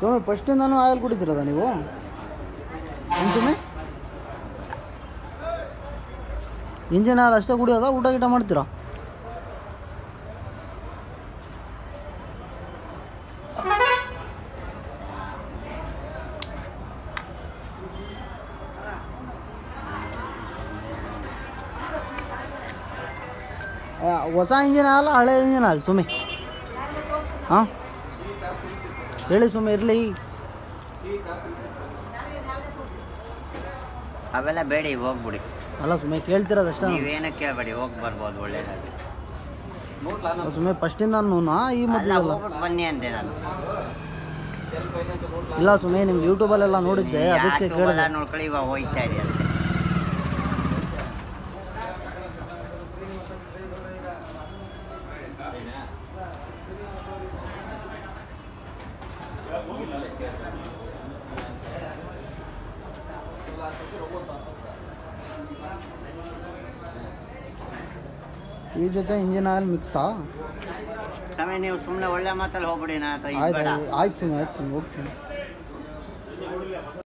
ಸುಮ್ಮನೆ ಫಸ್ಟಿಂದನೂ ಆಯಿಲ್ ಕುಡಿತೀರದ ನೀವು ಏನು ಸುಮ್ಮನೆ ಇಂಜಿನ್ ಆಯಿಲ್ ಅಷ್ಟೇ ಕುಡಿಯೋದಾ ಊಟ ಗೀಟ ಮಾಡ್ತೀರಾ ಆ, ಹೊಸ ಇಂಜಿನ್ ಅಲ್ಲ ಹಳೆ ಇಂಜಿನ್ ಅಲ್ಲ ಸುಮ್ಮನೆ ಹಾಂ ಹೇಳಿ ಸುಮ್ಮನೆ ಇರಲಿ ಅವೆಲ್ಲ ಬೇಡಿ ಹೋಗ್ಬಿಡಿ ಅಲ್ಲ ಸುಮ್ಮನೆ ಕೇಳ್ತಿರೋದಷ್ಟೇ ನೀವೇನು ಕೇಳಬೇಡಿ ಹೋಗಿ ಬರ್ಬೋದು ಒಳ್ಳೇದಾಗಿ ಸುಮ್ಮನೆ ಫಸ್ಟಿಂದ ನಾ ಈ ಅಲ್ಲ ಮೊದಲು ಹೋಗ್ಬಿಟ್ಟು ಬನ್ನಿ ಅಂದೆ ನಾನು ಇಲ್ಲ ಸುಮ್ಮನೆ ನಿಮ್ಗೆ ಯೂಟ್ಯೂಬಲ್ಲೆಲ್ಲ ನೋಡಿದ್ದೆ ಅದಕ್ಕೆ ಯಾಕೆ ಕೇಳಿದೆ ನೋಡ್ಕೊಳ್ಳಿ ಇವಾಗ ಹೋಯ್ತಾ ಇದೆ ಅಷ್ಟೇ ಈ ಜೊತೆ ಇಂಜಿನ್ ಆಯಿಲ್ ಮಿಕ್ಸಾ ಸಮಯ ನೀವು ಸುಮ್ಮನೆ ಒಳ್ಳೆ ಮಾತಲ್ಲಿ ಹೋಗ್ಬಿಡಿ ನಾ ಹತ್ರ ಆಯ್ತು ಬೇಡ ಆಯ್ತು ಸುಮ್ಮನೆ ಆಯ್ತು ಸುಮ್ಮನೆ ಹೋಗ್ತೀನಿ